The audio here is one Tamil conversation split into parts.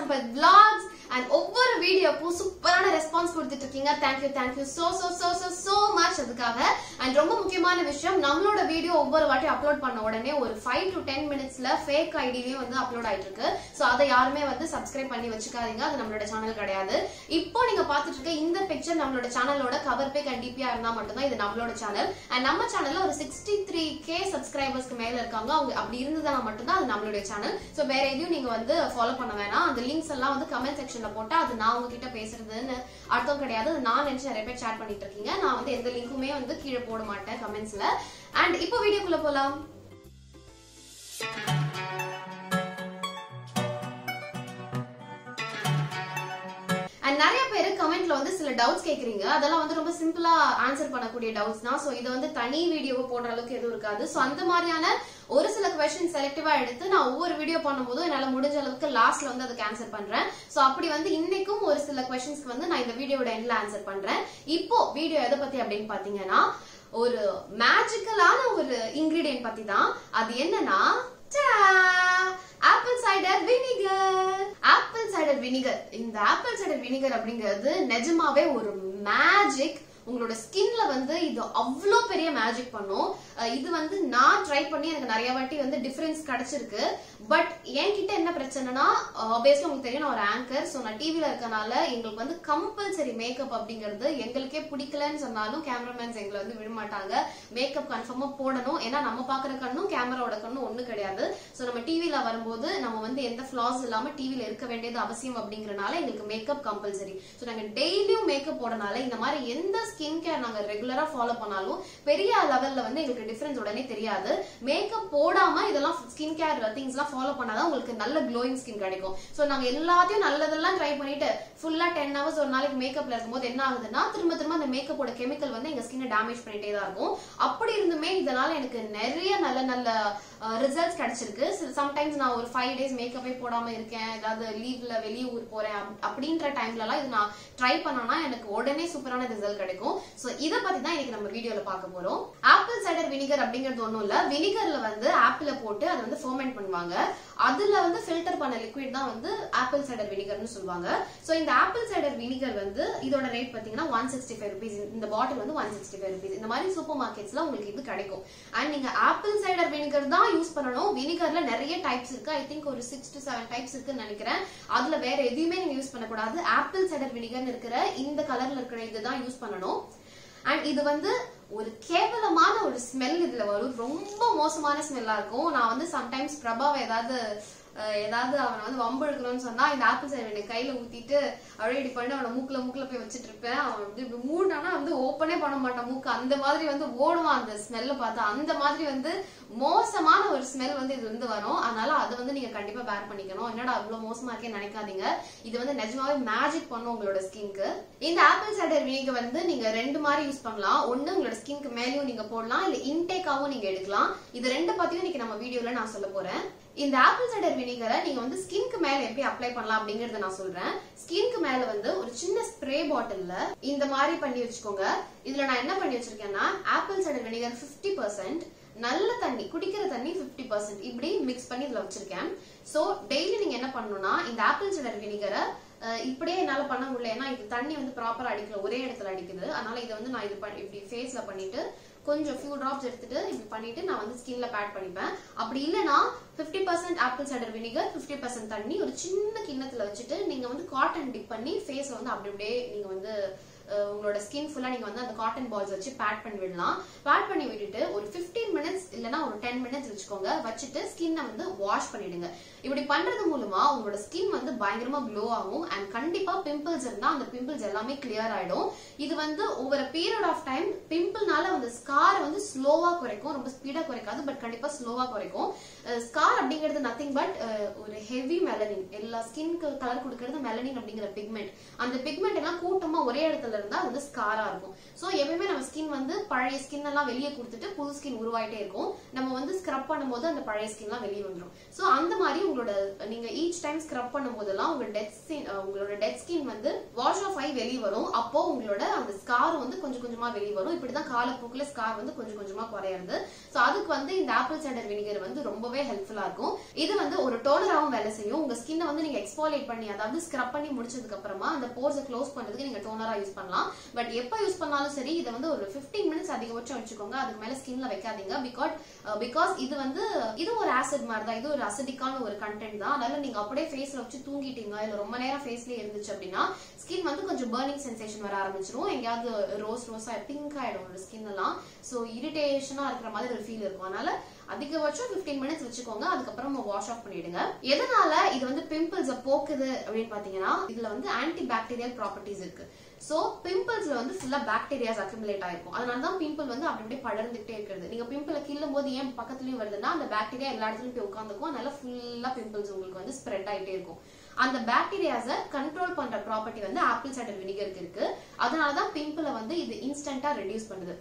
சம்பத் vlogs அண்ட் ஒவ்வொரு வீடியோக்கும் சூப்பரான ரெஸ்பான்ஸ் கொடுத்துட்டு இருக்கீங்க thank you thank you so so so so so much அதுக்காக அண்ட் ரொம்ப முக்கியமான விஷயம் நம்மளோட வீடியோ ஒவ்வொரு வாட்டி அப்லோட் பண்ண உடனே ஒரு ஃபைவ் டு டென் மினிட்ஸ்ல ஃபேக் ஐடிலையும் வந்து அப்லோட் ஆயிட்டு இருக்கு ஸோ அதை யாருமே வந்து சப்ஸ்கிரைப் பண்ணி வச்சுக்காதீங்க அது நம்மளோட சேனல் கிடையாது இப்போ நீங்க பார்த்துட்டு இருக்க இந்த பிக்சர் நம்மளோட சேனலோட கவர் பேக் அண்ட் டிபியா இருந்தா மட்டும்தான் இது நம்மளோட சேனல் அண்ட் நம்ம சேனல்ல ஒரு சிக்ஸ்டி த்ரீ கே சப்ஸ்கிரைபர்ஸ்க்கு மேல இருக்காங்க அவங்க அப்படி இருந்ததுனா மட்டும்தான் அது நம்மளுடைய சேனல் ஸோ வேற எதையும் நீங்க வந்து ஃபாலோ பண்ண வேணாம் அந்த லிங்க்ஸ் எல்லாம் வந்து கமெண்ட் செக்ஷன்ல போட்டா அது நான் உங்ககிட்ட பேசுறதுன்னு அர்த்தம் கிடையாது அது நான் நினைச்சு நிறைய பேர் சேட் பண்ணிட்டு இருக்கீங்க நான் வந்து எந்த லிங்க்குமே வந்து கீழே போட மாட்டேன் கமெண்ட்ஸ்ல அண்ட் இப்போ வீடியோக்குள்ள போலாம் அண்ட் நிறைய பேர் கமெண்ட்ல வந்து சில டவுட்ஸ் கேக்குறீங்க அதெல்லாம் வந்து ரொம்ப சிம்பிளா ஆன்சர் பண்ணக்கூடிய டவுட்ஸ் தான் சோ இது வந்து தனி வீடியோ போடுற அளவுக்கு எதுவும் இருக்காது சோ அந்த மாதிரியான ஒரு சில கொஸ்டின் செலக்டிவா எடுத்து நான் ஒவ்வொரு வீடியோ பண்ணும்போதும் என்னால முடிஞ்ச அளவுக்கு லாஸ்ட்ல வந்து அதுக்கு ஆன்சர் பண்றேன் சோ அப்படி வந்து இன்னைக்கும் ஒரு சில கொஸ்டின்ஸ்க்கு வந்து நான் இந்த வீடியோட எண்ட்ல ஆன்சர் பண்றேன் இப்போ வீடியோ எதை பத்தி அப்படின்னு பாத்தீங்கன்னா ஒரு மேஜிக்கலான ஒரு இன்கிரீடியன்ட் பத்தி தான் அது என்னன்னா apple cider vinegar apple cider vinegar இந்த ஆப்பிள் சைடர் வினிகர் அப்படிங்கிறது நிஜமாவே ஒரு மேஜிக் உங்களோட ஸ்கின்ல வந்து இது அவ்வளோ பெரிய மேஜிக் பண்ணும் அஹ் இது வந்து நான் ட்ரை பண்ணி எனக்கு நிறைய வாட்டி வந்து டிஃபரன்ஸ் கிடைச்சிருக்கு பட் என்கிட்ட என்ன பிரச்சனைனா ஆப்வியஸ்லி உங்களுக்கு தெரியும் நான் ஒரு ஆங்கர் ஸோ நான் டிவில இருக்கனால எங்களுக்கு வந்து கம்பல்சரி மேக்கப் அப்படிங்கிறது எங்களுக்கே பிடிக்கலன்னு சொன்னாலும் கேமராமேன்ஸ் எங்களை வந்து விடமாட்டாங்க மேக்கப் கன்ஃபார்மா போடணும் ஏன்னா நம்ம பாக்குற கண்ணும் கேமராவோட கண்ணும் ஒண்ணு கிடையாது ஸோ நம்ம டிவில வரும்போது நம்ம வந்து எந்த ஃபிளாஸ் இல்லாம டிவில இருக்க வேண்டியது அவசியம் அப்படிங்கறனால எங்களுக்கு மேக்கப் கம்பல்சரி ஸோ நாங்க டெய்லியும் மேக்கப் போடனால இந்த மாதிரி எந்த ஸ்கின் கேர் நாங்க ரெகுலரா ஃபாலோ பண்ணாலும் பெரிய லெவல்ல வந்து எங்களுக்கு டிஃபரன்ஸ் உடனே தெரியாது மேக்கப் போடாம இதெல்லாம் ஸ்கின் கேர் திங்ஸ் எல்லாம் ஃபாலோ பண்ணாதான் உங்களுக்கு நல்ல க்ளோயிங் ஸ்கின் கிடைக்கும் ஸோ நாங்க எல்லாத்தையும் நல்லதெல்லாம் ட்ரை பண்ணிட்டு ஃபுல்லா டென் ஹவர்ஸ் ஒரு நாளைக்கு மேக்கப்ல இருக்கும்போது என்ன ஆகுதுன்னா திரும்ப திரும்ப அந்த மேக்கப்போட கெமிக்கல் வந்து எங்க ஸ்கின்னை டேமேஜ் பண்ணிட்டே தான் இருக்கும் அப்படி இருந்துமே இதனால எனக்கு நிறைய நல்ல நல்ல ரிசல்ட்ஸ் கிடைச்சிருக்கு சம்டைம்ஸ் நான் ஒரு ஃபைவ் டேஸ் மேக்கப்பே போடாம இருக்கேன் ஏதாவது லீவ்ல வெளியே ஊர் போறேன் அப்- அப்படின்ற டைம்ல எல்லாம் இது நான் ட்ரை பண்ணனா எனக்கு உடனே சூப்பரான ரிசல்ட் கிடைக்கும் சோ இத பத்தி தான் இன்னைக்கு நம்ம வீடியோல பார்க்க போறோம் ஆப்பிள் சைடர் வினிகர் அப்படிங்கிறது ஒண்ணும் இல்ல வினிகர்ல வந்து ஆப்பிள போட்டு அதை வந்து ஃபர்மெண்ட் பண்ணுவாங்க அதுல வந்து ஃபில்டர் பண்ண லிக்விட் தான் வந்து ஆப்பிள் சைடர் வினிகர்னு சொல்லுவாங்க சோ இந்த ஆப்பிள் சைடர் வினிகர் வந்து இதோட ரேட் பாத்தீங்கன்னா ஒன் சிக்ஸ்டி ஃபைவ் ருபீஸ் இந்த பாட்டில் வந்து ஒன் சிக்ஸ்டி ஃபைவ் ருபீஸ் இந்த மாதிரி சூப்பர் மார்க்கெட்ஸ்ல உங்களுக்கு இது கிடைக்கும் அண்ட் நீங்க ஆப்பிள் சைடர் வினிகர் தான் யூஸ் பண்ணணும் வினிகர்ல நிறைய டைப்ஸ் இருக்கு ஐ திங்க் ஒரு சிக்ஸ் டு செவன் டைப்ஸ் இருக்குன்னு நினைக்கிறேன் அதுல வேற எதுவுமே நீங்க யூஸ் பண்ணக்கூடாது ஆப்பிள் சைடர் வினிகர்னு இருக்கிற இந்த கலர்ல இருக்கிற இதுதான் யூஸ் பண்ணணும் அண்ட் இது வந்து ஒரு கேவலமான ஒரு ஸ்மெல் இதுல வரும் ரொம்ப மோசமான ஸ்மெல்லா இருக்கும் நான் வந்து சம்டைம்ஸ் பிரபாவை ஏதாவது அஹ், ஏதாவது அவனை வந்து வம்பு இழுக்கணும்னு சொன்னா இந்த ஆப்பிள் சைடு எனக்கு கையில ஊத்திட்டு அப்படியே இப்படி பண்ணி அவனை மூக்குல மூக்குல போய் வச்சிட்டு இருப்பேன் அவன் வந்து இப்படி மூடானா வந்து ஓப்பனே பண்ண மாட்டான் மூக்கு அந்த மாதிரி வந்து ஓடுவான் அந்த ஸ்மெல்ல பார்த்தா அந்த மாதிரி வந்து மோசமான ஒரு ஸ்மெல் வந்து இது வந்து வரும் அதனால அதை வந்து நீங்க கண்டிப்பா பேர் பண்ணிக்கணும் என்னடா அவ்வளவு மோசமா இருக்கே நினைக்காதீங்க இது வந்து நிஜமாவே மேஜிக் பண்ணும் உங்களோட ஸ்கின்க்கு இந்த ஆப்பிள் சைடர் வினிகர் வந்து நீங்க ரெண்டு மாதிரி யூஸ் பண்ணலாம் ஒண்ணு உங்களோட ஸ்கின்க்கு மேலயும் நீங்க போடலாம் இல்ல இன்டேக்காவும் நீங்க எடுக்கலாம் இது ரெண்டு பத்தியும் இன்னைக்கு நம்ம வீடியோல நான் சொல்ல போறேன் இந்த ஆப்பிள் சைடர் வினிகரை நீங்க வந்து ஸ்கின்க்கு மேல எப்படி அப்ளை பண்ணலாம் அப்படிங்கறத நான் சொல்றேன் ஸ்கின்க்கு மேல வந்து ஒரு சின்ன ஸ்ப்ரே பாட்டில்ல இந்த மாதிரி பண்ணி வச்சுக்கோங்க இதுல நான் என்ன பண்ணி வச்சிருக்கேன்னா ஆப்பிள் சைடர் வினிகர் 50% பர்சன்ட் நல்ல தண்ணி குடிக்கிற தண்ணி 50% பர்சன்ட் இப்படி மிக்ஸ் பண்ணி இதுல வச்சிருக்கேன் சோ டெய்லி நீங்க என்ன பண்ணணும்னா இந்த ஆப்பிள் சைடர் வினிகரை இப்படியே என்னால பண்ண முடியல ஏன்னா இது தண்ணி வந்து ப்ராப்பரா அடிக்கல ஒரே இடத்துல அடிக்குது அதனால இதை வந்து நான் இது பண்ணி இப்படி ஃபேஸ்ல பண்ணிட்டு கொஞ்சம் ஃபியூ டிராப்ஸ் எடுத்துட்டு இப்படி பண்ணிட்டு நான் வந்து ஸ்கின்ல பேட் பண்ணிப்பேன் அப்படி இல்லைன்னா 50% percent apple cider vinegar 50% percent தண்ணி ஒரு சின்ன கிண்ணத்துல வச்சுட்டு நீங்க வந்து காட்டன் டிப் பண்ணி ஃபேஸை வந்து அப்படி அப்படியே நீங்க வந்து அஹ், உங்களோட ஸ்கின் ஃபுல்லா நீங்க வந்து அந்த காட்டன் பால்ஸ் வச்சு பேட் பண்ணி விடலாம் பேட் பண்ணி விட்டுட்டு ஒரு 15 மினிட்ஸ் இல்லனா ஒரு 10 மினிட்ஸ் வச்சுக்கோங்க வச்சுட்டு ஸ்கின்னை வந்து வாஷ் பண்ணிடுங்க இப்படி பண்றது மூலமா உங்களோட ஸ்கின் வந்து பயங்கரமா க்ளோ ஆகும் அண்ட் கண்டிப்பா பிம்பிள்ஸ் இருந்தா அந்த பிம்பிள்ஸ் எல்லாமே கிளியர் ஆயிடும் இது வந்து ஒவ்வொரு பீரியட் ஆஃப் டைம் பிம்பிள்னால வந்து ஸ்காரை வந்து ஸ்லோவா குறைக்கும் ரொம்ப ஸ்பீடா குறைக்காது பட் கண்டிப்பா ஸ்லோவா குறைக்கும் ஸ்கார் அப்படிங்கிறது நத்திங் பட் ஒரு ஹெவி மெலனின் எல்லா ஸ்கின்க்கு கலர் கொடுக்கறது மெலனின் அப்படிங்கிற பிக்மெண்ட் அந்த பிக்மெண்ட் எல்லாம் கூட்டமா ஒரே இடத்துல இருந்தா அது வந்து ஸ்காரா இருக்கும் சோ எப்பயுமே நம்ம ஸ்கின் வந்து பழைய ஸ்கின் எல்லாம் வெளியே கொடுத்துட்டு புது ஸ்கின் உருவாயிட்டே இருக்கும் நம்ம வந்து ஸ்க்ரப் பண்ணும்போது அந்த பழைய ஸ்கின் எல்லாம் வெளியே வந்துடும் சோ அந்த மாதிரி உங்களோட நீங்க ஈச் டைம் ஸ்க்ரப் பண்ணும் போதெல்லாம் உங்க டெட் ஸ்கின் உங்களோட டெட் ஸ்கின் வந்து வாஷ் ஆஃப் ஆகி வெளியே வரும் அப்போ உங்களோட அந்த ஸ்கார் வந்து கொஞ்சம் கொஞ்சமா வெளியே வரும் இப்படிதான் காலப்போக்குல ஸ்கார் வந்து கொஞ்சம் கொஞ்சமா குறையிறது சோ அதுக்கு வந்து இந்த ஆப்பிள் சைடர் வினிகர் வந்து ரொம்பவே ரொம்பவே ஹெல்ப்ஃபுல்லா இருக்கும் இது வந்து ஒரு டோனராகவும் வேலை செய்யும் உங்க ஸ்கின்னை வந்து நீங்க எக்ஸ்பாலியேட் பண்ணி அதாவது ஸ்க்ரப் பண்ணி முடிச்சதுக்கு அப்புறமா அந்த போர்ஸை க்ளோஸ் பண்றதுக்கு நீங்க டோனரா யூஸ் பண்ணலாம் பட் எப்ப யூஸ் பண்ணாலும் சரி இதை வந்து ஒரு 15 மினிட்ஸ் அதிகபட்சம் வச்சுக்கோங்க அதுக்கு மேல ஸ்கின்ல வைக்காதீங்க பிகாஸ் பிகாஸ் இது வந்து இது ஒரு ஆசிட் மாதிரி தான் இது ஒரு அசிடிக்கான ஒரு கண்டென்ட் தான் அதனால நீங்க அப்படியே ஃபேஸ்ல வச்சு தூங்கிட்டீங்க இல்ல ரொம்ப நேரம் ஃபேஸ்லயே இருந்துச்சு அப்படின்னா ஸ்கின் வந்து கொஞ்சம் பர்னிங் சென்சேஷன் வர ஆரம்பிச்சிரும் எங்கேயாவது ரோஸ் ரோஸா பிங்க் ஆயிடும் ஒரு ஸ்கின் எல்லாம் சோ இரிட்டேஷனா இருக்கிற மாதிரி ஒரு ஃபீல் இருக்கும் அதனால அதிகபட்சம் 15 மினிட்ஸ் வச்சுக்கோங்க அதுக்கப்புறம் வாஷ் ஆஃப் பண்ணிடுங்க எதனால இது வந்து பிம்பிள்ஸ் போக்குது அப்படின்னு பாத்தீங்கன்னா இதுல வந்து ஆன்டி பாக்டீரியல் ப்ராப்பர்ட்டிஸ் இருக்கு சோ பிம்பிள்ஸ்ல வந்து ஃபுல்லா பாக்டீரியாஸ் அக்யூமுலேட் ஆயிருக்கும் அதனால தான் பிம்பிள் வந்து அப்படி அப்படியே படர்ந்துகிட்டே இருக்கிறது நீங்க பிம்பிள கிள்ளும் போது ஏன் பக்கத்துலயும் வருதுன்னா அந்த பாக்டீரியா எல்லா இடத்துலயும் போய் உட்காந்துக்கும் அதனால ஃபுல்லா பிம்பிள்ஸ் உங்களுக்கு வந்து ஸ்ப்ரெட் ஆயிட்டே இருக்கும் அந்த பாக்டீரியாஸை கண்ட்ரோல் பண்ற ப்ராப்பர்ட்டி வந்து ஆப்பிள் சைடர் வினிகருக்கு இருக்கு அதனாலதான் பிம்பிளை வந்து இது இன்ஸ்டன்டா ரெடியூஸ் பண்ணுது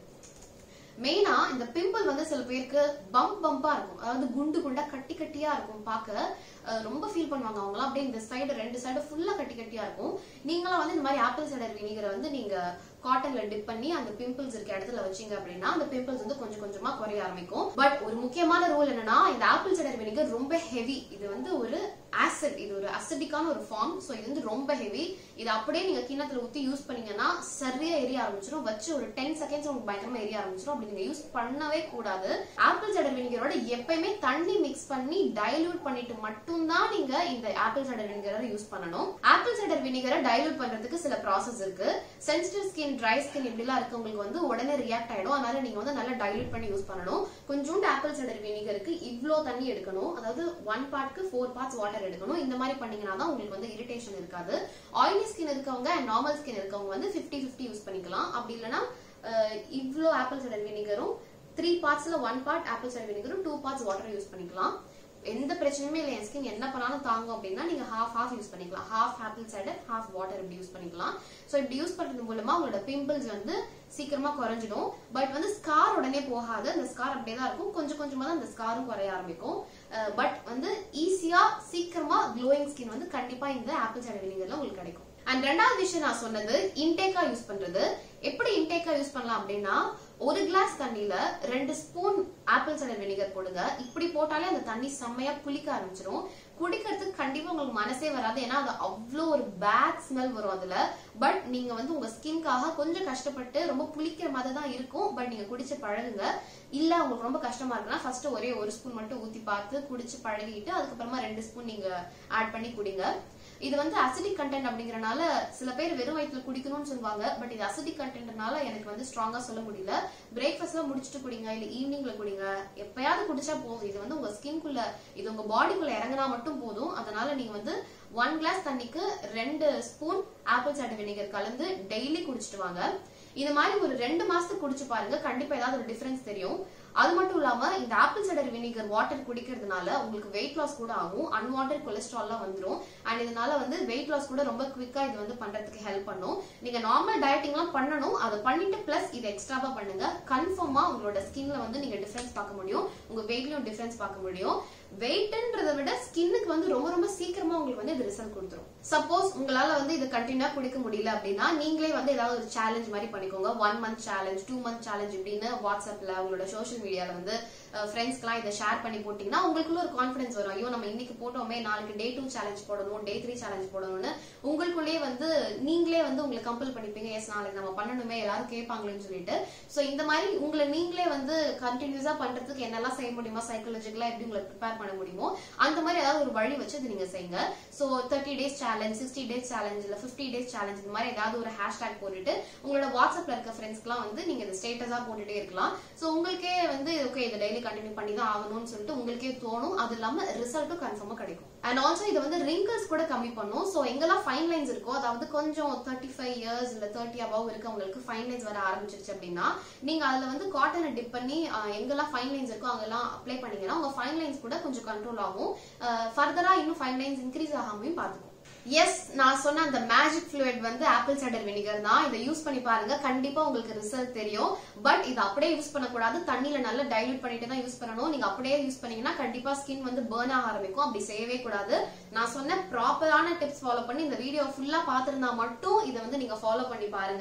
மெயினா இந்த பிம்பிள் வந்து சில பேருக்கு பம்ப் பம்பா இருக்கும் அதாவது குண்டு குண்டா கட்டி கட்டியா இருக்கும் பார்க்க அஹ், ரொம்ப ஃபீல் பண்ணுவாங்க அவங்களாம் அப்படியே இந்த சைடு ரெண்டு சைடு ஃபுல்லா கட்டி கட்டியா இருக்கும் நீங்களாம் வந்து இந்த மாதிரி ஆப்பிள் சைடர் வினிகரை வந்து நீங்க காட்டன்ல டிப் பண்ணி அந்த பிம்பிள்ஸ் இருக்க இடத்துல வச்சீங்க அப்படின்னா அந்த பிம்பிள்ஸ் வந்து கொஞ்சம் கொஞ்சமா குறைய ஆரம்பிக்கும் பட் ஒரு முக்கியமான ரூல் என்னன்னா இந்த ஆப்பிள் சைடர் வினிகர் ரொம்ப ஹெவி இது வந்து ஒரு ஆசிட் இது ஒரு அசிடிக்கான ஒரு ஃபார்ம் சோ இது வந்து ரொம்ப ஹெவி இது அப்படியே நீங்க கிண்ணத்துல ஊத்தி யூஸ் பண்ணீங்கன்னா சரியா எரிய ஆரம்பிச்சிடும் வச்சு ஒரு டென் செகண்ட்ஸ் உங்களுக்கு பயங்கரமா எரிய ஆரம்பிச்சிடும் அப்படி நீங்க யூஸ் பண்ணவே கூடாது ஆப்பிள் சைடர் வினிகரோட எப்பயுமே தண்ணி மிக்ஸ் பண்ணி டைல்யூட் பண்ணிட்டு மட்டும்தான் நீங்க இந்த ஆப்பிள் சைடர் வினிகரை யூஸ் பண்ணணும் ஆப்பிள் சைடர் வினிகரை டைல்யூட் பண்றதுக்கு சில ப்ராசஸ் இருக்கு சென்சிட்டிவ் ஸ்கின் ட்ரை ஸ்கின் இப்படிலாம் இருக்கவங்களுக்கு வந்து உடனே ரியாக்ட் ஆயிடும் அதனால நீங்க வந்து நல்லா டைல்யூட் பண்ணி யூஸ் பண்ணணும் கொஞ்சோண்டு ஆப்பிள் சைடர் வினிகருக்கு இவ்ளோ தண்ணி எடுக்கணும் அதாவது ஒன் பார்ட்க்கு ஃபோர் பார்ட்ஸ் வாட்டர் எடுக்கணும் இந்த மாதிரி பண்ணீங்கன்னா தான் உங்களுக்கு வந்து இரிட்டேஷன் இருக்காது ஆயிலி ஸ்கின் இருக்கவங்க அண்ட் நார்மல் ஸ்கின் இருக்கவங்க வந்து 50 50 யூஸ் பண்ணிக்கலாம் அப்படி இல்லைன்னா அஹ், இவ்ளோ ஆப்பிள் சைடர் வினிகரும் த்ரீ பார்ட்ஸ்ல ஒன் பார்ட் ஆப்பிள் சைடர் வினிகரும் டூ பார்ட்ஸ் வாட்டர் யூஸ் பண்ணிக்கலாம் எந்த பிரச்சனையுமே இல்லை என் ஸ்கின் என்ன பண்ணாலும் தாங்கும் அப்படின்னா நீங்க ஹாஃப் ஹாஃப் யூஸ் பண்ணிக்கலாம் half apple cider half water இப்படி யூஸ் பண்ணிக்கலாம் சோ இப்படி யூஸ் பண்றது மூலமா உங்களோட பிம்பிள்ஸ் வந்து சீக்கிரமா குறைஞ்சிடும் பட் வந்து ஸ்கார் உடனே போகாது அந்த ஸ்கார் அப்படியே தான் இருக்கும் கொஞ்சம் கொஞ்சமா தான் அந்த ஸ்காரும் குறைய ஆரம்பிக்கும் பட் வந்து ஈஸியா சீக்கிரமா க்ளோயிங் ஸ்கின் வந்து கண்டிப்பா இந்த ஆப்பிள் சைடர் வினிகர்ல உங்களுக்கு கிடைக்கும் அண்ட் ரெண்டாவது விஷயம் நான் சொன்னது இன்டேக்கா யூஸ் பண்றது எப்படி இன்டேக்கா யூஸ் பண்ணலாம் அப்படின்னா ஒரு கிளாஸ் தண்ணியில ரெண்டு ஸ்பூன் ஆப்பிள் சைடர் வினிகர் போடுங்க இப்படி போட்டாலே அந்த தண்ணி செம்மையா புளிக்க ஆரம்பிச்சிடும் குடிக்கிறதுக்கு கண்டிப்பா உங்களுக்கு மனசே வராது ஏன்னா அது அவ்வளோ ஒரு பேட் ஸ்மெல் வரும் அதுல பட் நீங்க வந்து உங்க ஸ்கின்காக கொஞ்சம் கஷ்டப்பட்டு ரொம்ப புளிக்கிற மாதிரி தான் இருக்கும் பட் நீங்க குடிச்சு பழகுங்க இல்ல உங்களுக்கு ரொம்ப கஷ்டமா இருக்குன்னா ஃபர்ஸ்ட் ஒரே ஒரு ஸ்பூன் மட்டும் ஊத்தி பார்த்து குடிச்சு பழகிட்டு அதுக்கப்புறமா ரெண்டு ஸ்பூன் நீங்க ஆட் பண்ணி குடிங்க இது வந்து அசிடிக் கண்டென்ட் அப்படிங்கறனால சில பேர் வெறும் வயிற்றுல குடிக்கணும்னு சொல்லுவாங்க பட் இது அசிடிக் கண்டென்ட்னால எனக்கு வந்து ஸ்ட்ராங்கா சொல்ல முடியல பிரேக்ஃபாஸ்ட்ல முடிச்சுட்டு குடிங்க இல்ல ஈவினிங்ல குடிங்க எப்பயாவது குடிச்சா போதும் இது வந்து உங்க ஸ்கின்குள்ள இது உங்க பாடிக்குள்ள இறங்கினா மட்டும் போதும் அதனால நீங்க வந்து ஒன் கிளாஸ் தண்ணிக்கு ரெண்டு ஸ்பூன் ஆப்பிள் சைடர் வினிகர் கலந்து டெய்லி குடிச்சிட்டு வாங்க இது மாதிரி ஒரு ரெண்டு மாசத்துக்கு குடிச்சு பாருங்க கண்டிப்பா ஏதாவது ஒரு டிஃபரன்ஸ் தெரியும் அது மட்டும் இல்லாம இந்த ஆப்பிள் சைடர் வினிகர் வாட்டர் குடிக்கிறதுனால உங்களுக்கு வெயிட் லாஸ் கூட ஆகும் அன்வான்ட் கொலஸ்ட்ரால்லாம் வந்துரும் அண்ட் இதனால வந்து வெயிட் லாஸ் கூட ரொம்ப குவிக்கா இது வந்து பண்றதுக்கு ஹெல்ப் பண்ணும் நீங்க நார்மல் டயட்டிங்லாம் பண்ணணும் அதை பண்ணிட்டு பிளஸ் இது எக்ஸ்ட்ராவா பண்ணுங்க கன்ஃபார்மா உங்களோட ஸ்கின்ல வந்து நீங்க டிஃபரன்ஸ் பார்க்க முடியும் உங்க வெயிட்லயும் டிஃபரன்ஸ் பார்க்க முடியும் வெயிட்ன்றதை விட ஸ்கின்னுக்கு வந்து ரொம்ப ரொம்ப சீக்கிரமா உங்களுக்கு வந்து இது ரிசல்ட் கொடுத்துரும் சப்போஸ் உங்களால வந்து இது கண்டினியூ குடிக்க முடியல அப்படின்னா நீங்களே வந்து ஏதாவது ஒரு சேலஞ்ச் மாதிரி பண்ணிக்கோங்க one month challenge two month challenge இப்படின்னு வாட்ஸ்அப்ல உங்களோட சோஷியல் மீடியால வந்து ஃப்ரெண்ட்ஸ்க்குலாம் இதை ஷேர் பண்ணி போட்டீங்கன்னா உங்களுக்குள்ள ஒரு கான்ஃபிடன்ஸ் வரும் ஐயோ நம்ம இன்னைக்கு போட்டோமே நாளைக்கு டே டூ சேலஞ்ச் போடணும் டே த்ரீ சேலஞ்ச் போடணும்னு உங்களுக்குள்ளேயே வந்து நீங்களே வந்து உங்களை கம்பல் பண்ணிப்பீங்க எஸ் நாளைக்கு நம்ம பண்ணணுமே எல்லாரும் கேட்பாங்களேன்னு சொல்லிட்டு சோ இந்த மாதிரி உங்களை நீங்களே வந்து கண்டினியூஸா பண்றதுக்கு என்னெல்லாம் செய்ய முடியுமா சைக்காலஜிக்கலா எப்படி உங்களை ப்ரிப்பேர் பண்ண முடியுமோ அந்த மாதிரி ஏதாவது ஒரு வழி வச்சு இது நீங்க செய்யுங்க so thirty days challenge sixty days challenge இல்ல பிப்டி டேஸ் சேலஞ்ச் இந்த மாதிரி ஏதாவது ஒரு ஹேஷ்டேக் போட்டுட்டு உங்களோட வாட்ஸ்அப்ல இருக்க ஃப்ரெண்ட்ஸ்க்குலாம் வந்து நீங்க இந்த ஸ்டேட்டஸா போட்டுட்டே இருக்கலாம் சோ உங்களுக்கே வந்து ஓகே இதை டெய்லி கண்டினியூ பண்ணி தான் ஆகணும்னு சொல்லிட்டு உங்களுக்கே தோணும் அது இல்லாம ரிசல்ட்டும் கன்ஃபார்மா கிடைக்கும் அண்ட் ஆல்சோ இது வந்து ரிங்கிள்ஸ் கூட கம்மி பண்ணும் சோ எங்கெல்லாம் ஃபைன் லைன்ஸ் இருக்கோ அதாவது கொஞ்சம் தேர்ட்டி ஃபைவ் இயர்ஸ் இல்ல தேர்ட்டி அபவ் இருக்கவங்களுக்கு ஃபைன் லைன்ஸ் வர ஆரம்பிச்சிருச்சு அப்படின்னா நீங்க அதுல வந்து காட்டனை டிப் பண்ணி அஹ், எங்கெல்லாம் ஃபைன் லைன்ஸ் இருக்கோ அங்கெல்லாம் அப்ளை பண்ணீங்கன்னா உங்க ஃபைன் லைன்ஸ் கூட கொஞ்சம் கண்ட்ரோல் ஆகும் ஃபர்தரா இன்னும் ஃபைன் லைன்ஸ் இன்க்ரீஸ் ஆகாமையும் பாத்துக்கும் எஸ் நான் சொன்ன அந்த மேஜிக் ஃப்ளூயிட் வந்து ஆப்பிள் சைடர் வினிகர் தான் இதை யூஸ் பண்ணி பாருங்க கண்டிப்பா உங்களுக்கு ரிசல்ட் தெரியும் பட் இதை அப்படியே யூஸ் பண்ணக்கூடாது தண்ணியில நல்லா டைல்யூட் பண்ணிட்டு தான் யூஸ் பண்ணணும் நீங்க அப்படியே யூஸ் பண்ணீங்கன்னா கண்டிப்பா ஸ்கின் வந்து பேர்ன் ஆக ஆரம்பிக்கும் அப்படி செய்யவே கூடாது நான் சொன்ன ப்ராப்பரான டிப்ஸ் ஃபாலோ பண்ணி இந்த வீடியோ ஃபுல்லா பாத்திருந்தா மட்டும் இதை வந்து நீங்க ஃபாலோ பண்ணி பாருங்க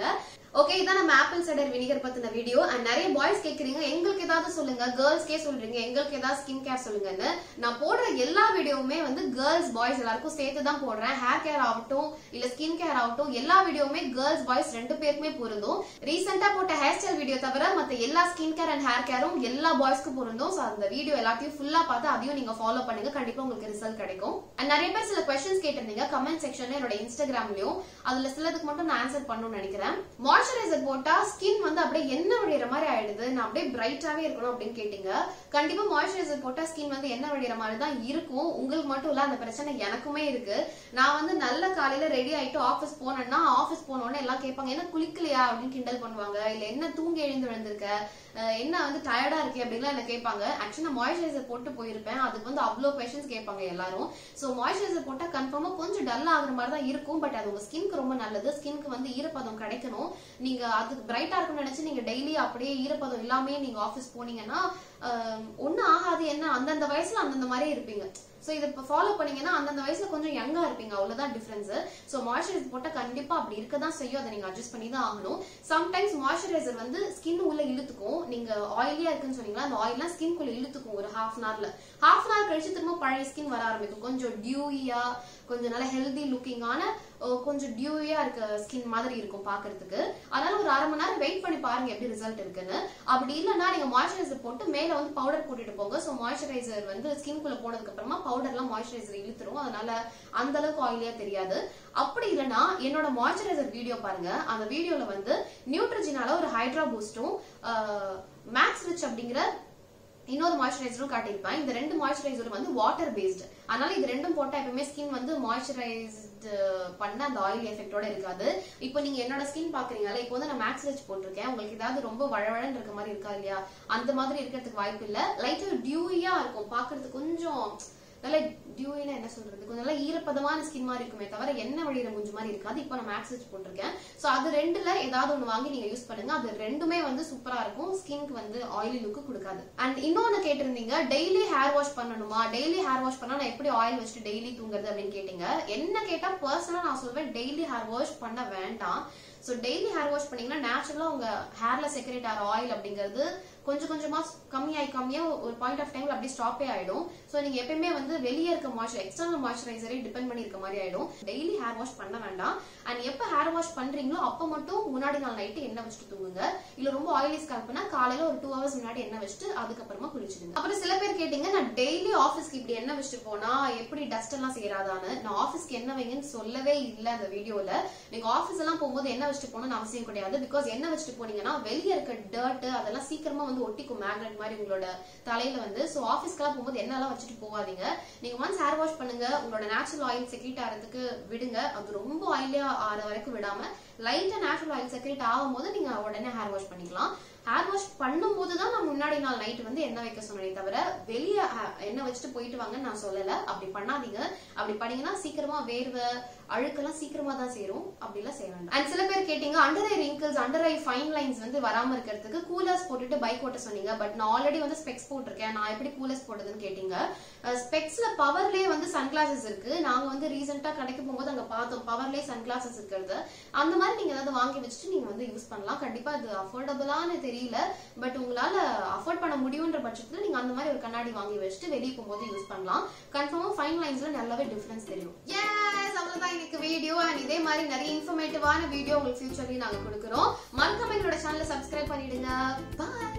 ஓகே இதான் நம்ம ஆப்பிள் சைடர் வினிகர் பத்தின வீடியோ அண்ட் நிறைய பாய்ஸ் கேக்குறீங்க எங்களுக்கு ஏதாவது சொல்லுங்க கேர்ள்ஸ்க்கே சொல்றீங்க எங்களுக்கு ஏதாவது ஸ்கின் கேர் சொல்லுங்கன்னு நான் போடுற எல்லா வீடியோவுமே வந்து கேர்ள்ஸ் பாய்ஸ் எல்லாருக்கும் சேர்த்து தான் போடுறேன் ஹேர் கேர் ஆகட்டும் இல்ல ஸ்கின் கேர் ஆகட்டும் எல்லா வீடியோவுமே கேர்ள்ஸ் பாய்ஸ் ரெண்டு பேருக்குமே பொருந்தும் ரீசெண்டா போட்ட ஹேர் ஸ்டைல் வீடியோ தவிர மத்த எல்லா ஸ்கின் கேர் அண்ட் ஹேர் கேரும் எல்லா பாய்ஸ்க்கு பொருந்தும் ஸோ அந்த வீடியோ எல்லாத்தையும் ஃபுல்லா பார்த்து அதையும் நீங்க ஃபாலோ பண்ணுங்க கண்டிப்பா உங்களுக்கு ரிசல்ட் கிடைக்கும் அண்ட் நிறைய பேர் சில கொஸ்டின்ஸ் கேட்டிருந்தீங்க கமெண்ட் செக்ஷன்ல என்னோட இன்ஸ்டாகிராம்லயும் அதுல சிலதுக்கு மட்டும் நான் ஆன்சர் பண்ணணும்னு நினைக்கிறேன் மாய்ஸ்சரைசர் போட்டா ஸ்கின் வந்து அப்படியே என்ன வழியிற மாதிரி ஆயிடுது நான் அப்படியே பிரைட்டாவே இருக்கணும் அப்படின்னு கேட்டீங்க கண்டிப்பா மாய்ஸ்சரைசர் போட்டா ஸ்கின் வந்து என்ன வழியிற மாதிரி தான் இருக்கும் உங்களுக்கு மட்டும் இல்ல அந்த பிரச்சனை எனக்குமே இருக்கு நான் வந்து நல்ல காலையில ரெடி ஆயிட்டு ஆபீஸ் போனேன்னா ஆபீஸ் போனோடனே எல்லாம் கேட்பாங்க என்ன குளிக்கலையா அப்படின்னு கிண்டல் பண்ணுவாங்க இல்ல என்ன தூங்கி எழுந்து விழுந்திருக்க அஹ் என்ன வந்து டயர்டா இருக்கே அப்படின்லாம் என்ன கேட்பாங்க ஆக்சுவலி நான் மாய்ஸ்சரைசர் போட்டு போயிருப்பேன் அதுக்கு வந்து அவ்வளோ கொஷின்ஸ் கேட்பாங்க எல்லாரும் ஸோ மாய்ஸ்சரைசர் போட்டா கன்ஃபார்மா கொஞ்சம் டல் ஆகுற மாதிரி தான் இருக்கும் பட் அது உங்க ஸ்கின்க்கு ரொம்ப நல்லது ஸ்கின்க்கு வந்து ஈரப்பதம் கிடைக்கணும் நீங்க அது பிரைட்டா இருக்கும்னு நினைச்சு நீங்க டெய்லி அப்படியே ஈரப்பதம் இல்லாமே நீங்க ஆபீஸ் போனீங்கன்னா ஒன்னும் ஆகாது என்ன அந்தந்த வயசுல அந்தந்த மாதிரியே இருப்பீங்க சோ இதை இப்போ ஃபாலோ பண்ணீங்கன்னா அந்தந்த வயசுல கொஞ்சம் யங்கா இருப்பீங்க அவ்வளவுதான் டிஃபரன்ஸ் சோ மாய்ஸ்சரைசர் போட்டா கண்டிப்பா அப்படி இருக்க தான் செய்யும் அதை நீங்க அட்ஜஸ்ட் பண்ணி தான் ஆகணும் சம்டைம்ஸ் மாய்ஸ்சரைசர் வந்து ஸ்கின் உள்ள இழுத்துக்கும் நீங்க ஆயிலியா இருக்குன்னு சொன்னீங்களா அந்த ஆயிலாம் ஸ்கின் குள்ள இழுத்துக்கும் ஒரு ஹாஃப் அன் ஹவர்ல ஹாஃப் அன் ஹவர் கழிச்சு திரும்ப பழைய ஸ்கின் வர ஆரம்பிக்கும் கொஞ்சம் டியூயா கொஞ்சம் நல்ல ஹெல்தி லுக்கிங்கான கொஞ்சம் டியூயா இருக்க ஸ்கின் மாதிரி இருக்கும் பாக்குறதுக்கு அதனால ஒரு அரை மணி நேரம் வெயிட் பண்ணி பாருங்க எப்படி ரிசல்ட் இருக்குன்னு அப்படி இல்லைன்னா நீங்க மாய்ஸ்சரைசர் போட்டு மேல வந்து பவுடர் போட்டுட்டு போங்க ஸோ மாய்ஸ்சரைசர் வந்து ஸ்கின் குள்ள போனதுக்கு அப்புறமா பவுடர்லாம் மாய்ஸ்சரைசர் இழுத்துரும் அதனால அந்த அளவுக்கு ஆயிலியா தெரியாது அப்படி இல்லைன்னா என்னோட மாய்ஸ்சரைசர் வீடியோ பாருங்க அந்த வீடியோல வந்து நியூட்ரஜினால ஒரு ஹைட்ரா பூஸ்டும் மேக்ஸ் ரிச் அப்படிங்கிற இன்னொரு மாய்ஸ்சரைசரும் காட்டியிருப்பேன் இந்த ரெண்டு மாய்ஸ்சரைசரும் வந்து வாட்டர் பேஸ்டு அதனால இது ரெண்டும் போட்டா எப்பவுமே ஸ்கின் வந்து மாய்ஸ்சரைஸ்டு பண்ண அந்த ஆயில் எஃபெக்டோட இருக்காது இப்போ நீங்க என்னோட ஸ்கின் பாக்குறீங்கல்ல இப்போ வந்து நான் மேக்ஸ் ரிச் போட்டிருக்கேன் உங்களுக்கு ஏதாவது ரொம்ப வழவழன்னு இருக்க மாதிரி இருக்கா இல்லையா அந்த மாதிரி இருக்கிறதுக்கு வாய்ப்பு இல்ல லைட்டா டியூயா இருக்கும் பாக்குறதுக்கு கொஞ்சம் நல்ல டியூனா என்ன சொல்றது கொஞ்சம் நல்லா ஈரப்பதமான ஸ்கின் மாதிரி இருக்குமே தவிர எண்ணெய் வழியிற முஞ்சு மாதிரி இருக்காது இப்போ நான் மேக்ஸ் வச்சு போட்டிருக்கேன் சோ அது ரெண்டுல ஏதாவது ஒண்ணு வாங்கி நீங்க யூஸ் பண்ணுங்க அது ரெண்டுமே வந்து சூப்பரா இருக்கும் ஸ்கின்க்கு வந்து ஆயிலி லுக்கு கொடுக்காது அண்ட் இன்னொன்னு கேட்டிருந்தீங்க டெய்லி ஹேர் வாஷ் பண்ணணுமா டெய்லி ஹேர் வாஷ் பண்ணா நான் எப்படி ஆயில் வச்சுட்டு டெய்லி தூங்குறது அப்படின்னு கேட்டீங்க என்ன கேட்டா பர்சனலா நான் சொல்வேன் டெய்லி ஹேர் வாஷ் பண்ண வேண்டாம் ஸோ டெய்லி ஹேர் வாஷ் பண்ணீங்கன்னா நேச்சுரலா உங்க ஹேர்ல செக்ரேட் ஆகிற ஆயில் அப்படிங்கிறது கொஞ்சம் கொஞ்சமா கம்மியாகி கம்மியா ஒரு பாயிண்ட் ஆஃப் டைம்ல அப்படியே ஸ்டாப்பே ஆயிடும் ஸோ நீங்க எப்பயுமே வந்து வெளியே இருக்க மாய்ச்சர் எக்ஸ்டர்னல் மாய்ச்சரைசரே டிபெண்ட் பண்ணி இருக்க மாதிரி ஆயிடும் டெய்லி ஹேர் வாஷ் பண்ண வேண்டாம் அண்ட் எப்போ ஹேர் வாஷ் பண்றீங்களோ அப்போ மட்டும் முன்னாடி நாள் நைட்டு எண்ணெய் வச்சுட்டு தூங்குங்க இல்ல ரொம்ப ஆயிலி ஸ்கால்ப்னா காலையில ஒரு டூ ஹவர்ஸ் முன்னாடி எண்ணெய் வச்சுட்டு அதுக்கப்புறமா குளிச்சிடுங்க அப்புறம் சில பேர் கேட்டீங்க நான் டெய்லி ஆஃபீஸ்க்கு இப்படி எண்ணெய் வச்சுட்டு போனா எப்படி டஸ்ட் எல்லாம் சேராதான்னு நான் ஆஃபீஸ்க்கு என்ன வைங்கன்னு சொல்லவே இல்லை அந்த வீடியோல நீங்க ஆஃபீஸ் எல்லாம் போகும்போது என்ன வச்சுட்டு போகணும்னு அவசியம் கிடையாது பிகாஸ் என்ன வச்சுட்டு போனீங்கன்னா வெளியே இருக்க டர்ட் அதெல்லாம் சீக்கிரமா வந்து ஒட்டிக்கும் மேக்னெட் மாதிரி உங்களோட தலையில வந்து சோ ஆஃபீஸ்க்கெல்லாம் போகும்போது என்னெல்லாம் வச்சுட்டு போகாதீங்க நீங்க ஒன்ஸ் ஹேர் வாஷ் பண்ணுங்க உங்களோட நேச்சுரல் ஆயில் செக்ரேட் ஆகிறதுக்கு விடுங்க அது ரொம்ப ஆயிலியா ஆற வரைக்கும் விடாம லைட்டா நேச்சுரல் ஆயில் செக்ரேட் ஆகும்போது நீங்க உடனே ஹேர் வாஷ் பண்ணிக்கலாம் ஹேர் வாஷ் பண்ணும்போது தான் நான் முன்னாடி நாள் நைட் வந்து எண்ணெய் வைக்க சொன்னேனே தவிர வெளியே எண்ணெய் வச்சுட்டு போயிட்டு வாங்கன்னு நான் சொல்லல அப்படி பண்ணாதீங்க அப்படி பண்ணீங்கன்னா சீக்கிரமா வேர்வை அழுக்கெல்லாம் சீக்கிரமா தான் சேரும் அப்படிலாம் செய்ய வேண்டாம் அண்ட் சில பேர் கேட்டீங்க under eye wrinkles under eye fine lines வந்து வராம இருக்கிறதுக்கு கூலர்ஸ் போட்டுட்டு பைக் ஓட்ட சொன்னீங்க பட் நான் ஆல்ரெடி வந்து ஸ்பெக்ஸ் போட்டிருக்கேன் நான் எப்படி கூலர்ஸ் போடுறதுன்னு கேட்டீங்க ஸ்பெக்ஸ்ல பவர்லயே வந்து சன்கிளாசஸ் இருக்கு நாங்க வந்து ரீசெண்டா கடைக்கு போகும்போது அங்க பார்த்தோம் பவர்லயே சன்கிளாசஸ் இருக்கிறது அந்த மாதிரி நீங்க ஏதாவது வாங்கி வச்சுட்டு நீங்க வந்து யூஸ் பண்ணலாம் கண்டிப்பா அது அஃபோர்டபுளான்னு தெரியல பட் உங்களால அஃபோர்ட் பண்ண முடியுன்ற பட்சத்துல நீங்க அந்த மாதிரி ஒரு கண்ணாடி வாங்கி வச்சுட்டு வெளியே போகும்போது யூஸ் பண்ணலாம் கன்ஃபார்மா ஃபைன் லைன்ஸ்ல நல்லாவே டிஃபரன்ஸ் தெரியும் எஸ் அவ்வளவுதான் இன்னைக்கு வீடியோ அண்ட் இதே மாதிரி நிறைய இன்ஃபர்மேட்டிவான வீடியோ உங்களுக்கு ஃபியூச்சர்லயும் நாங்க கொடுக்குறோம் மறக்காம எங்களோட சேனலை சப்ஸ்கிரைப் பண்ணிடுங்க பாய்